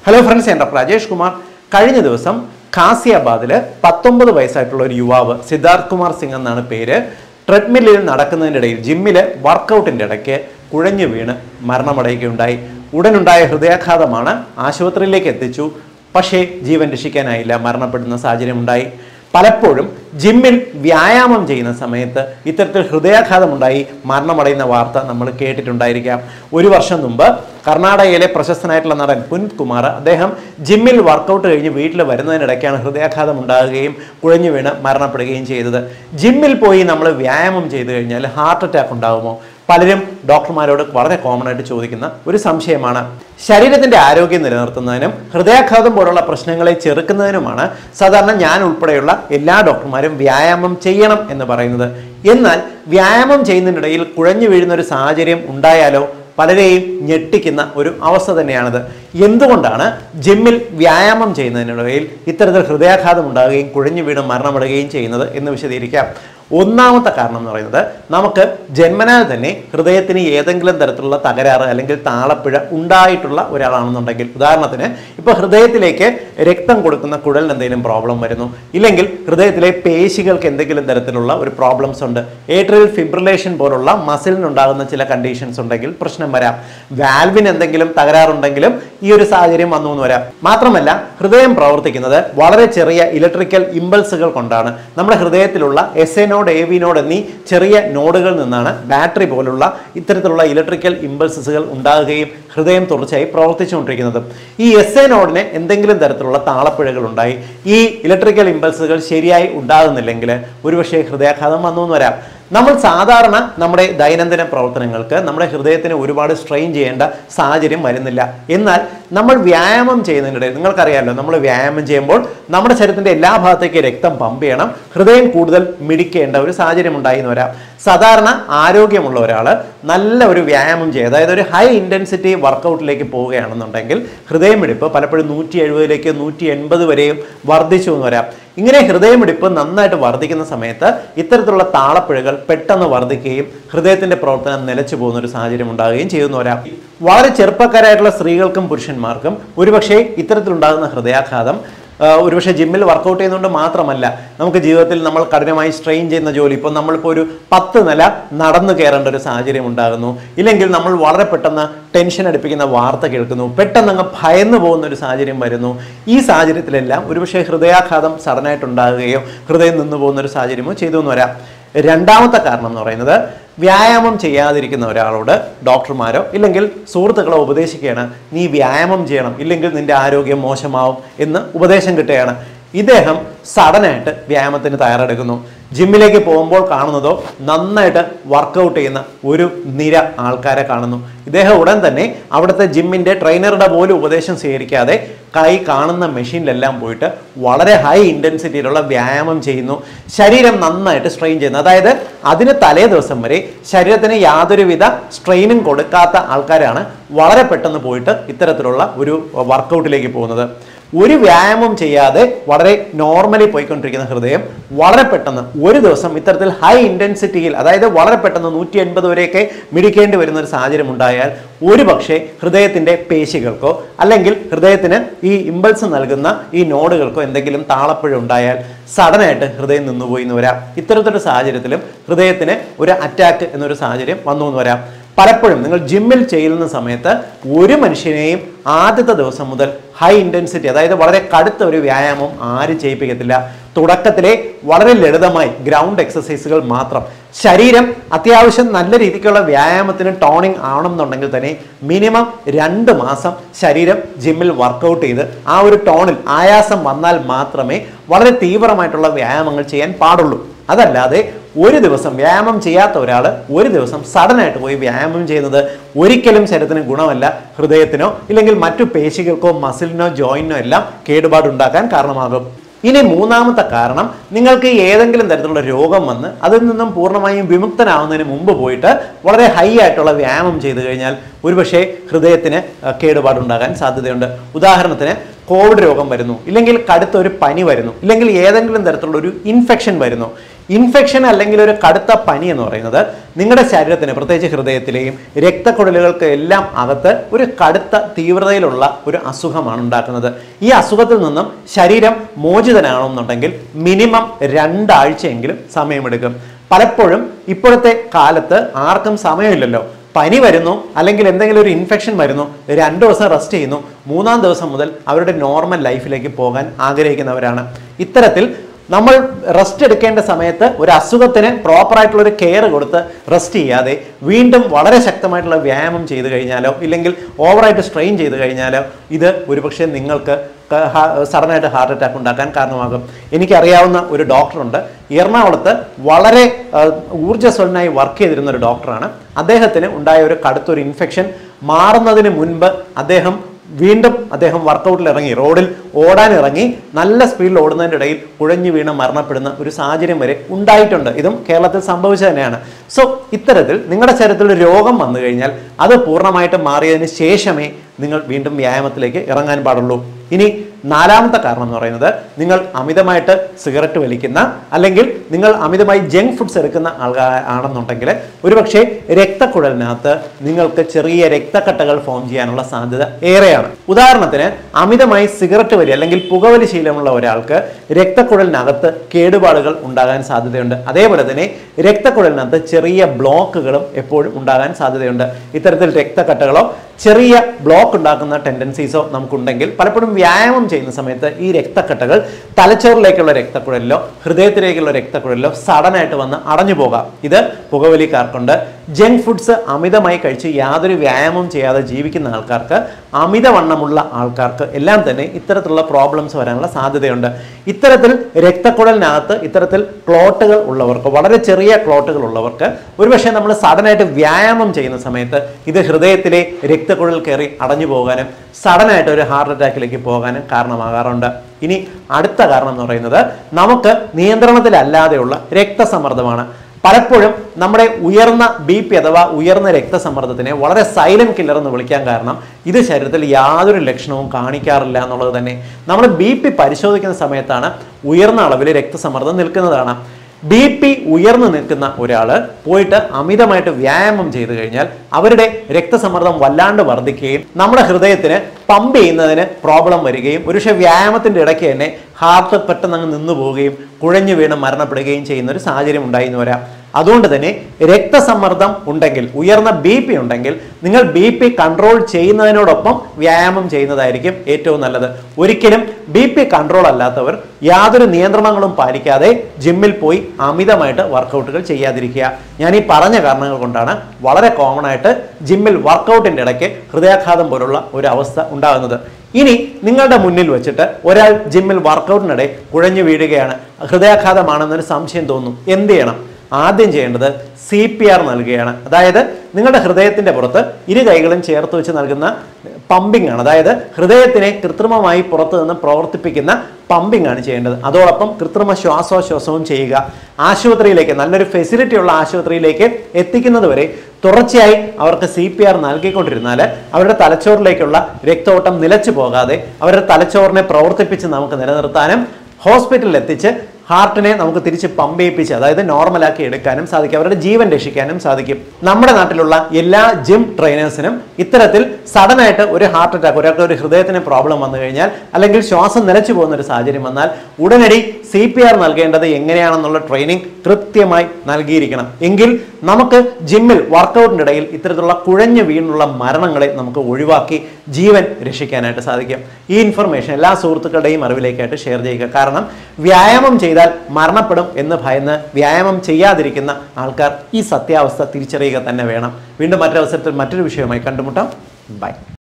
hello friends എൻ്റെ രാജേഷ് കുമാർ കഴിഞ്ഞ ദിവസം ഖാസിയാബാദിൽ പത്തൊമ്പത് വയസ്സായിട്ടുള്ള ഒരു യുവാവ് സിദ്ധാർത്ഥ് കുമാർ സിംഗ് എന്നാണ് പേര് ട്രെഡ്മില്ലിൽ നടക്കുന്നതിനിടയിൽ ജിമ്മിൽ വർക്കൗട്ടിൻ്റെ ഇടയ്ക്ക് കുഴഞ്ഞു വീണ് മരണമടയുകയുണ്ടായി ഉടനുണ്ടായ ഹൃദയാഘാതമാണ് ആശുപത്രിയിലേക്ക് എത്തിച്ചു പക്ഷേ ജീവൻ രക്ഷിക്കാനായില്ല മരണപ്പെടുന്ന സാഹചര്യമുണ്ടായി പലപ്പോഴും ജിമ്മിൽ വ്യായാമം ചെയ്യുന്ന സമയത്ത് ഇത്തരത്തിൽ ഹൃദയാഘാതമുണ്ടായി മരണമടയുന്ന വാർത്ത നമ്മൾ കേട്ടിട്ടുണ്ടായിരിക്കാം ഒരു വർഷം മുമ്പ് കർണാടകയിലെ പ്രശസ്തനായിട്ടുള്ള നടൻ പുനിത് കുമാർ അദ്ദേഹം ജിമ്മിൽ വർക്കൗട്ട് കഴിഞ്ഞ് വീട്ടിൽ വരുന്നതിനിടയ്ക്കാണ് ഹൃദയാഘാതം ഉണ്ടാകുകയും കുഴഞ്ഞു വീണ് മരണപ്പെടുകയും ചെയ്തത് ജിമ്മിൽ പോയി നമ്മൾ വ്യായാമം ചെയ്തു കഴിഞ്ഞാൽ ഹാർട്ട് അറ്റാക്ക് ഉണ്ടാകുമോ പലരും ഡോക്ടർമാരോട് വളരെ കോമൺ ആയിട്ട് ചോദിക്കുന്ന ഒരു സംശയമാണ് ശരീരത്തിന്റെ ആരോഗ്യം നിലനിർത്തുന്നതിനും ഹൃദയാഘാതം പോലുള്ള പ്രശ്നങ്ങളെ ചെറുക്കുന്നതിനുമാണ് സാധാരണ ഞാൻ ഉൾപ്പെടെയുള്ള എല്ലാ ഡോക്ടർമാരും വ്യായാമം ചെയ്യണം എന്ന് പറയുന്നത് എന്നാൽ വ്യായാമം ചെയ്യുന്നതിനിടയിൽ കുഴഞ്ഞു വീഴുന്ന ഒരു സാഹചര്യം ഉണ്ടായാലോ പലരെയും ഞെട്ടിക്കുന്ന ഒരു അവസ്ഥ തന്നെയാണിത് എന്തുകൊണ്ടാണ് ജിമ്മിൽ വ്യായാമം ചെയ്യുന്നതിനിടയിൽ ഇത്തരത്തിൽ ഹൃദയാഘാതം ഉണ്ടാകുകയും കുഴഞ്ഞു വീണ് മരണപ്പെടുകയും ചെയ്യുന്നത് എന്ന് വിശദീകരിക്കാം ഒന്നാമത്തെ കാരണം എന്ന് പറയുന്നത് നമുക്ക് ജന്മനാൽ തന്നെ ഹൃദയത്തിന് ഏതെങ്കിലും തരത്തിലുള്ള തകരാറ് അല്ലെങ്കിൽ താളപ്പിഴ ഉണ്ടായിട്ടുള്ള ഒരാളാണെന്നുണ്ടെങ്കിൽ ഉദാഹരണത്തിന് ഇപ്പോൾ ഹൃദയത്തിലേക്ക് രക്തം കൊടുക്കുന്ന കുഴലിന് എന്തെങ്കിലും പ്രോബ്ലം വരുന്നു ഇല്ലെങ്കിൽ ഹൃദയത്തിലെ പേശികൾക്ക് എന്തെങ്കിലും തരത്തിലുള്ള ഒരു പ്രോബ്ലംസ് ഉണ്ട് ഏട്രിയൽ ഫിബ്രിലേഷൻ പോലുള്ള മസിലിനുണ്ടാകുന്ന ചില കണ്ടീഷൻസ് ഉണ്ടെങ്കിൽ പ്രശ്നം വരാം വാൽവിന് എന്തെങ്കിലും തകരാറുണ്ടെങ്കിലും ഈ ഒരു സാഹചര്യം വന്നു എന്ന് വരാം മാത്രമല്ല ഹൃദയം പ്രവർത്തിക്കുന്നത് വളരെ ചെറിയ ഇലക്ട്രിക്കൽ ഇമ്പൾസുകൾ കൊണ്ടാണ് നമ്മുടെ ഹൃദയത്തിലുള്ള S A node A V node എന്നീ ചെറിയ നോഡുകളിൽ നിന്നാണ് ബാറ്ററി പോലുള്ള ഇത്തരത്തിലുള്ള ഇലക്ട്രിക്കൽ ഇമ്പൾസസുകൾ ഉണ്ടാകുകയും ഹൃദയം തുടർച്ചയായി പ്രവർത്തിച്ചുകൊണ്ടിരിക്കുന്നത് ഈ എസ് എ നോഡിന് എന്തെങ്കിലും തരത്തിലുള്ള താളപ്പിഴകൾ ഉണ്ടായി ഈ ഇലക്ട്രിക്കൽ ഇമ്പൾസുകൾ ശരിയായി ഉണ്ടാകുന്നില്ലെങ്കിൽ ഒരുപക്ഷെ ഹൃദയാഘാതം വന്നു എന്ന് വരാം നമ്മൾ സാധാരണ നമ്മുടെ ദൈനംദിന പ്രവർത്തനങ്ങൾക്ക് നമ്മുടെ ഹൃദയത്തിന് ഒരുപാട് സ്ട്രെയിൻ ചെയ്യേണ്ട സാഹചര്യം വരുന്നില്ല എന്നാൽ നമ്മൾ വ്യായാമം ചെയ്യുന്നതിനിടയിൽ നിങ്ങൾക്കറിയാമല്ലോ നമ്മൾ വ്യായാമം ചെയ്യുമ്പോൾ നമ്മുടെ ശരീരത്തിന്റെ എല്ലാ ഭാഗത്തേക്ക് രക്തം പമ്പ് ചെയ്യണം ഹൃദയം കൂടുതൽ മിടിക്കേണ്ട ഒരു സാഹചര്യം ഉണ്ടായി എന്ന് വരാം സാധാരണ ആരോഗ്യമുള്ള ഒരാൾ നല്ല ഒരു വ്യായാമം ചെയ്യുക അതായത് ഒരു ഹൈ ഇൻറ്റൻസിറ്റി വർക്കൗട്ടിലേക്ക് പോവുകയാണെന്നുണ്ടെങ്കിൽ ഹൃദയമിടിപ്പ് പലപ്പോഴും നൂറ്റി എഴുപതിലേക്ക് നൂറ്റി എൺപത് വരെയും വർദ്ധിച്ചു എന്ന് വരാം ഇങ്ങനെ ഹൃദയമിടിപ്പ് നന്നായിട്ട് വർദ്ധിക്കുന്ന സമയത്ത് ഇത്തരത്തിലുള്ള താളപ്പിഴകൾ പെട്ടെന്ന് വർദ്ധിക്കുകയും ഹൃദയത്തിന്റെ പ്രവർത്തനം നിലച്ചു പോകുന്ന ഒരു സാഹചര്യം ഉണ്ടാകുകയും ചെയ്യുന്ന ഒരാൾ വളരെ ചെറുപ്പക്കാരായിട്ടുള്ള സ്ത്രീകൾക്കും പുരുഷന്മാർക്കും ഒരുപക്ഷെ ഇത്തരത്തിലുണ്ടാകുന്ന ഹൃദയാഘാതം ആ, ഒരുപക്ഷെ ജിമ്മിൽ വർക്കൗട്ട് ചെയ്യുന്നതുകൊണ്ട് മാത്രമല്ല നമുക്ക് ജീവിതത്തിൽ നമ്മൾ കഠിനമായി സ്ട്രെയിൻ ചെയ്യുന്ന ജോലി ഇപ്പോൾ നമ്മളിപ്പോൾ ഒരു പത്ത് നില നടന്നു കയറേണ്ട ഒരു സാഹചര്യം ഉണ്ടാകുന്നു ഇല്ലെങ്കിൽ നമ്മൾ വളരെ പെട്ടെന്ന് ടെൻഷൻ അടുപ്പിക്കുന്ന വാർത്ത കേൾക്കുന്നു പെട്ടെന്ന് അങ്ങ് ഭയന്നു പോകുന്ന ഒരു സാഹചര്യം വരുന്നു ഈ സാഹചര്യത്തിലെല്ലാം ഒരുപക്ഷെ ഹൃദയാഘാതം സഡനായിട്ട് ഉണ്ടാകുകയോ ഹൃദയം നിന്നു പോകുന്ന ഒരു സാഹചര്യമോ ചെയ്തു എന്ന് വരാം രണ്ടാമത്തെ കാരണം എന്ന് പറയുന്നത് വ്യായാമം ചെയ്യാതിരിക്കുന്ന ഒരാളോട് ഡോക്ടർമാരോ ഇല്ലെങ്കിൽ സുഹൃത്തുക്കളോ ഉപദേശിക്കുകയാണ് നീ വ്യായാമം ചെയ്യണം ഇല്ലെങ്കിൽ നിന്റെ ആരോഗ്യം മോശമാവും എന്ന് ഉപദേശം കിട്ടുകയാണ് ഇദ്ദേഹം സഡനായിട്ട് വ്യായാമത്തിന് തയ്യാറെടുക്കുന്നു ജിമ്മിലേക്ക് പോകുമ്പോൾ കാണുന്നതോ നന്നായിട്ട് വർക്കൗട്ട് ചെയ്യുന്ന ഒരു നിര ആൾക്കാരെ കാണുന്നു ഇദ്ദേഹം ഉടൻ തന്നെ അവിടുത്തെ ജിമ്മിന്റെ ട്രെയിനറുടെ പോലും ഉപദേശം സ്വീകരിക്കാതെ കൈ കാണുന്ന മെഷീനിലെല്ലാം പോയിട്ട് വളരെ ഹൈ ഇൻറ്റൻസിറ്റിയിലുള്ള വ്യായാമം ചെയ്യുന്നു ശരീരം നന്നായിട്ട് സ്ട്രെയിൻ ചെയ്യുന്നു അതായത് അതിന് തലേ ദിവസം വരെ ശരീരത്തിന് യാതൊരുവിധ സ്ട്രെയിനും കൊടുക്കാത്ത ആൾക്കാരാണ് വളരെ പെട്ടെന്ന് പോയിട്ട് ഇത്തരത്തിലുള്ള ഒരു വർക്കൗട്ടിലേക്ക് പോകുന്നത് ഒരു വ്യായാമം ചെയ്യാതെ വളരെ നോർമലി പോയിക്കൊണ്ടിരിക്കുന്ന ഹൃദയം വളരെ പെട്ടെന്ന് ഒരു ദിവസം ഇത്തരത്തിൽ ഹൈ ഇൻറ്റൻസിറ്റിയിൽ അതായത് വളരെ പെട്ടെന്ന് നൂറ്റി എൺപത് വരെയൊക്കെ മിടിക്കേണ്ടി വരുന്ന ഒരു സാഹചര്യം ഉണ്ടായാൽ ഒരു പക്ഷേ ഹൃദയത്തിന്റെ പേശികൾക്കോ അല്ലെങ്കിൽ ഹൃദയത്തിന് ഈ ഇമ്പൾസ് നൽകുന്ന ഈ നോഡുകൾക്കോ എന്തെങ്കിലും താളപ്പിഴ ഉണ്ടായാൽ സഡനായിട്ട് ഹൃദയം നിന്നുപോയി എന്ന് വരാം ഇത്തരത്തിലൊരു സാഹചര്യത്തിലും ഹൃദയത്തിന് ഒരു അറ്റാക്ക് എന്നൊരു സാഹചര്യം വന്നു എന്ന് വരാം പലപ്പോഴും നിങ്ങൾ ജിമ്മിൽ ചെയ്യുന്ന സമയത്ത് ഒരു മനുഷ്യനെയും ആദ്യത്തെ ദിവസം മുതൽ ഹൈ ഇൻറ്റൻസിറ്റി അതായത് വളരെ കടുത്ത ഒരു വ്യായാമം ആരും ചെയ്യിപ്പിക്കത്തില്ല തുടക്കത്തിലെ വളരെ ലളിതമായി ഗ്രൗണ്ട് എക്സസൈസുകൾ മാത്രം ശരീരം അത്യാവശ്യം നല്ല രീതിക്കുള്ള വ്യായാമത്തിന് ടോണിങ് ആവണമെന്നുണ്ടെങ്കിൽ തന്നെ മിനിമം രണ്ട് മാസം ശരീരം ജിമ്മിൽ വർക്കൗട്ട് ചെയ്ത് ആ ഒരു ടോണിൽ ആയാസം വന്നാൽ മാത്രമേ വളരെ തീവ്രമായിട്ടുള്ള വ്യായാമങ്ങൾ ചെയ്യാൻ പാടുള്ളൂ അതല്ലാതെ ഒരു ദിവസം വ്യായാമം ചെയ്യാത്ത ഒരാൾ ഒരു ദിവസം സഡനായിട്ട് പോയി വ്യായാമം ചെയ്യുന്നത് ഒരിക്കലും ശരീരത്തിന് ഗുണമല്ല ഹൃദയത്തിനോ ഇല്ലെങ്കിൽ മറ്റു പേശികൾക്കോ മസിലിനോ ജോയിനോ എല്ലാം കേടുപാടുണ്ടാക്കാൻ കാരണമാകും ഇനി മൂന്നാമത്തെ കാരണം നിങ്ങൾക്ക് ഏതെങ്കിലും തരത്തിലുള്ള രോഗം വന്ന് അതിൽ നിന്നും പൂർണ്ണമായും വിമുക്തനാവുന്നതിന് മുമ്പ് പോയിട്ട് വളരെ ഹൈ ആയിട്ടുള്ള വ്യായാമം ചെയ്തു കഴിഞ്ഞാൽ ഒരുപക്ഷെ ഹൃദയത്തിന് അഹ്, കേടുപാടുണ്ടാകാൻ സാധ്യതയുണ്ട് ഉദാഹരണത്തിന് കോവിഡ് രോഗം വരുന്നു ഇല്ലെങ്കിൽ കടുത്ത ഒരു പനി വരുന്നു ഇല്ലെങ്കിൽ ഏതെങ്കിലും തരത്തിലുള്ള ഒരു ഇൻഫെക്ഷൻ വരുന്നു ഇൻഫെക്ഷൻ അല്ലെങ്കിൽ ഒരു കടുത്ത പനി എന്ന് പറയുന്നത് നിങ്ങളുടെ ശരീരത്തിന് പ്രത്യേകിച്ച് ഹൃദയത്തിലെയും രക്തക്കുഴലുകൾക്ക് എല്ലാം അകത്ത് ഒരു കടുത്ത തീവ്രതയിലുള്ള ഒരു അസുഖമാണ് ഉണ്ടാക്കുന്നത് ഈ അസുഖത്തിൽ നിന്നും ശരീരം മോചിതനാണെന്നുണ്ടെങ്കിൽ മിനിമം രണ്ടാഴ്ചയെങ്കിലും സമയമെടുക്കും പലപ്പോഴും ഇപ്പോഴത്തെ കാലത്ത് ആർക്കും സമയമില്ലല്ലോ പനി വരുന്നു അല്ലെങ്കിൽ എന്തെങ്കിലും ഒരു ഇൻഫെക്ഷൻ വരുന്നു രണ്ട് ദിവസം റെസ്റ്റ് ചെയ്യുന്നു മൂന്നാം ദിവസം മുതൽ അവരുടെ നോർമൽ ലൈഫിലേക്ക് പോകാൻ ആഗ്രഹിക്കുന്നവരാണ് ഇത്തരത്തിൽ നമ്മൾ റെസ്റ്റ് എടുക്കേണ്ട സമയത്ത് ഒരു അസുഖത്തിന് പ്രോപ്പറായിട്ടുള്ള ഒരു കെയർ കൊടുത്ത് റെസ്റ്റ് ചെയ്യാതെ വീണ്ടും വളരെ ശക്തമായിട്ടുള്ള വ്യായാമം ചെയ്തു കഴിഞ്ഞാലോ ഇല്ലെങ്കിൽ ഓവറായിട്ട് സ്ട്രെയിൻ ചെയ്തു കഴിഞ്ഞാലോ ഇത് ഒരുപക്ഷെ നിങ്ങൾക്ക് സഡനായിട്ട് ഹാർട്ട് അറ്റാക്ക് ഉണ്ടാക്കാൻ കാരണമാകും എനിക്കറിയാവുന്ന ഒരു ഡോക്ടറുണ്ട് എറണാകുളത്ത് വളരെ ആ, ഊർജ്ജസ്വലനായി വർക്ക് ചെയ്തിരുന്ന ഒരു ഡോക്ടറാണ് അദ്ദേഹത്തിന് ഉണ്ടായ ഒരു കടുത്തൊരു ഇൻഫെക്ഷൻ മാറുന്നതിന് മുൻപ് അദ്ദേഹം വീണ്ടും അദ്ദേഹം വർക്കൗട്ടിൽ ഇറങ്ങി റോഡിൽ ഓടാൻ ഇറങ്ങി നല്ല സ്പീഡിൽ ഓടുന്നതിൻ്റെ ഇടയിൽ കുഴഞ്ഞു വീണ് മരണപ്പെടുന്ന ഒരു സാഹചര്യം വരെ ഉണ്ടായിട്ടുണ്ട് ഇതും കേരളത്തിൽ സംഭവിച്ചത് തന്നെയാണ് സോ ഇത്തരത്തിൽ നിങ്ങളുടെ ശരീരത്തിൽ ഒരു രോഗം വന്നു കഴിഞ്ഞാൽ അത് പൂർണ്ണമായിട്ട് മാറിയതിന് ശേഷമേ നിങ്ങൾ വീണ്ടും വ്യായാമത്തിലേക്ക് ഇറങ്ങാൻ പാടുള്ളൂ ഇനി നാലാമത്തെ കാരണം എന്ന് പറയുന്നത് നിങ്ങൾ അമിതമായിട്ട് സിഗരറ്റ് വലിക്കുന്ന അല്ലെങ്കിൽ നിങ്ങൾ അമിതമായി ജങ്ക് ഫുഡ്സ് എടുക്കുന്ന ആൾക്കാർ ആണെന്നുണ്ടെങ്കിൽ ഒരുപക്ഷെ രക്തക്കുഴലിനകത്ത് നിങ്ങൾക്ക് ചെറിയ രക്തക്കട്ടകൾ ഫോം ചെയ്യാനുള്ള സാധ്യത ഏറെയാണ് ഉദാഹരണത്തിന് അമിതമായി സിഗരറ്റ് വലി അല്ലെങ്കിൽ പുകവലി ശീലമുള്ള ഒരാൾക്ക് രക്തക്കുഴലിനകത്ത് കേടുപാടുകൾ ഉണ്ടാകാൻ സാധ്യതയുണ്ട് അതേപോലെ തന്നെ രക്തക്കുഴലിനകത്ത് ചെറിയ ബ്ലോക്കുകളും എപ്പോഴും ഉണ്ടാകാൻ സാധ്യതയുണ്ട് ഇത്തരത്തിൽ രക്തക്കട്ടകളോ ചെറിയ ബ്ലോക്ക് ഉണ്ടാക്കുന്ന ടെൻഡൻസീസോ നമുക്കുണ്ടെങ്കിൽ പലപ്പോഴും വ്യായാമം ചെയ്യുന്ന സമയത്ത് ഈ രക്തക്കട്ടകൾ തലച്ചോറിലേക്കുള്ള രക്തക്കുഴലിലോ ഹൃദയത്തിലേക്കുള്ള രക്തക്കുഴലിലോ സഡനായിട്ട് വന്ന് അടഞ്ഞു പോകാം ഇത് പുകവലിക്കാർക്കുണ്ട് ജങ്ക് ഫുഡ്സ് അമിതമായി കഴിച്ച് യാതൊരു വ്യായാമം ചെയ്യാതെ ജീവിക്കുന്ന ആൾക്കാർക്ക് അമിതവണ്ണമുള്ള ആൾക്കാർക്ക് എല്ലാം തന്നെ ഇത്തരത്തിലുള്ള പ്രോബ്ലംസ് വരാനുള്ള സാധ്യതയുണ്ട് ഇത്തരത്തിൽ രക്തക്കുഴലിനകത്ത് ഇത്തരത്തിൽ ക്ലോട്ടുകൾ ഉള്ളവർക്ക് വളരെ ചെറിയ ക്ലോട്ടുകൾ ഉള്ളവർക്ക് ഒരുപക്ഷെ നമ്മൾ സഡനായിട്ട് വ്യായാമം ചെയ്യുന്ന സമയത്ത് ഇത് ഹൃദയത്തിലെ രക്തക്കുഴൽ കയറി അടഞ്ഞു പോകാനും സഡനായിട്ട് ഒരു ഹാർട്ട് അറ്റാക്കിലേക്ക് പോകാനും കാരണമാകാറുണ്ട് ഇനി അടുത്ത കാരണം എന്ന് പറയുന്നത് നമുക്ക് നിയന്ത്രണത്തിലല്ലാതെയുള്ള രക്തസമ്മർദ്ദമാണ് പലപ്പോഴും നമ്മുടെ ഉയർന്ന ബി പി അഥവാ ഉയർന്ന രക്തസമ്മർദ്ദത്തിനെ വളരെ സൈലന്റ് കില്ലർ എന്ന് വിളിക്കാൻ കാരണം ഇത് ശരീരത്തിൽ യാതൊരു ലക്ഷണവും കാണിക്കാറില്ല എന്നുള്ളത് തന്നെ നമ്മൾ ബി പി പരിശോധിക്കുന്ന സമയത്താണ് ഉയർന്ന അളവിൽ രക്തസമ്മർദ്ദം നിൽക്കുന്നതാണ് ബി പി ഉയർന്നു നിൽക്കുന്ന ഒരാൾ പോയിട്ട് അമിതമായിട്ട് വ്യായാമം ചെയ്തു കഴിഞ്ഞാൽ അവരുടെ രക്തസമ്മർദ്ദം വല്ലാണ്ട് വർദ്ധിക്കുകയും നമ്മുടെ ഹൃദയത്തിന് പമ്പ് ചെയ്യുന്നതിന് പ്രോബ്ലം വരികയും ഒരുപക്ഷെ വ്യായാമത്തിന്റെ ഇടയ്ക്ക് തന്നെ ഹാർട്ട് പെട്ടെന്ന് അങ്ങ് നിന്നു പോവുകയും കുഴഞ്ഞു വീണ് മരണപ്പെടുകയും ചെയ്യുന്ന ഒരു സാഹചര്യം ഉണ്ടായി എന്ന് വരാം അതുകൊണ്ട് തന്നെ രക്തസമ്മർദ്ദം ഉണ്ടെങ്കിൽ ഉയർന്ന ബി പി ഉണ്ടെങ്കിൽ നിങ്ങൾ ബി പി കൺട്രോൾ ചെയ്യുന്നതിനോടൊപ്പം വ്യായാമം ചെയ്യുന്നതായിരിക്കും ഏറ്റവും നല്ലത് ഒരിക്കലും ബി പി കൺട്രോൾ അല്ലാത്തവർ യാതൊരു നിയന്ത്രണങ്ങളും പാലിക്കാതെ ജിമ്മിൽ പോയി അമിതമായിട്ട് വർക്കൗട്ടുകൾ ചെയ്യാതിരിക്കുക ഞാൻ ഈ പറഞ്ഞ കാരണങ്ങൾ കൊണ്ടാണ് വളരെ കോമൺ ആയിട്ട് ജിമ്മിൽ വർക്കൗട്ടിന്റെ ഇടയ്ക്ക് ഹൃദയാഘാതം പോലുള്ള ഒരു അവസ്ഥ ഉണ്ടാകുന്നത് ഇനി നിങ്ങളുടെ മുന്നിൽ വെച്ചിട്ട് ഒരാൾ ജിമ്മിൽ വർക്കൗട്ടിനിടെ കുഴഞ്ഞു വീഴുകയാണ് ഹൃദയാഘാതമാണെന്നൊരു സംശയം തോന്നുന്നു എന്ത് ചെയ്യണം ആദ്യം ചെയ്യേണ്ടത് സി പി ആർ നൽകുകയാണ് അതായത് നിങ്ങളുടെ ഹൃദയത്തിന്റെ പുറത്ത് ഇരു കൈകളും ചേർത്ത് വെച്ച് നൽകുന്ന പമ്പിംഗ് ആണ് അതായത് ഹൃദയത്തിനെ കൃത്രിമമായി പുറത്ത് നിന്ന് പ്രവർത്തിപ്പിക്കുന്ന പമ്പിംഗ് ആണ് ചെയ്യേണ്ടത് അതോടൊപ്പം കൃത്രിമ ശ്വാസോച്ഛ്വാസവും ചെയ്യുക ആശുപത്രിയിലേക്ക് നല്ലൊരു ഫെസിലിറ്റി ഉള്ള ആശുപത്രിയിലേക്ക് എത്തിക്കുന്നത് വരെ തുടർച്ചയായി അവർക്ക് സി പി ആർ നൽകിക്കൊണ്ടിരുന്നാൽ അവരുടെ തലച്ചോറിലേക്കുള്ള രക്തോട്ടം നിലച്ചു പോകാതെ അവരുടെ തലച്ചോറിനെ പ്രവർത്തിപ്പിച്ച് നമുക്ക് നിലനിർത്താനും ഹോസ്പിറ്റലിൽ എത്തിച്ച് ഹാർട്ടിനെ നമുക്ക് തിരിച്ച് പമ്പ് ചെയ്യിപ്പിച്ച് അതായത് നോർമലാക്കി എടുക്കാനും സാധിക്കും അവരുടെ ജീവൻ രക്ഷിക്കാനും സാധിക്കും നമ്മുടെ നാട്ടിലുള്ള എല്ലാ ജിം ട്രെയിനേഴ്സിനും ഇത്തരത്തിൽ സഡൻ ആയിട്ട് ഒരു ഹാർട്ട് അറ്റാക്ക് ഒരാൾക്ക് ഒരു ഹൃദയത്തിന് പ്രോബ്ലം വന്നു കഴിഞ്ഞാൽ അല്ലെങ്കിൽ ശ്വാസം നിലച്ചു പോകുന്ന ഒരു സാഹചര്യം വന്നാൽ ഉടനടി സി പി ആർ നൽകേണ്ടത് എങ്ങനെയാണെന്നുള്ള ട്രെയിനിങ് കൃത്യമായി നൽകിയിരിക്കണം എങ്കിൽ നമുക്ക് ജിമ്മിൽ വർക്കൗട്ടിൻ്റെ ഇടയിൽ ഇത്തരത്തിലുള്ള കുഴഞ്ഞു വീണുള്ള മരണങ്ങളെ നമുക്ക് ഒഴിവാക്കി ജീവൻ രക്ഷിക്കാനായിട്ട് സാധിക്കും ഈ ഇൻഫർമേഷൻ എല്ലാ സുഹൃത്തുക്കളുടെയും അറിവിലേക്കായിട്ട് ഷെയർ ചെയ്യുക കാരണം വ്യായാമം ചെയ്താൽ മരണപ്പെടും എന്ന് ഭയന്ന് വ്യായാമം ചെയ്യാതിരിക്കുന്ന ആൾക്കാർ ഈ സത്യാവസ്ഥ തിരിച്ചറിയുക തന്നെ വേണം വീണ്ടും മറ്റൊരവസരത്തിൽ മറ്റൊരു വിഷയവുമായി കണ്ടുമുട്ടാം ബൈ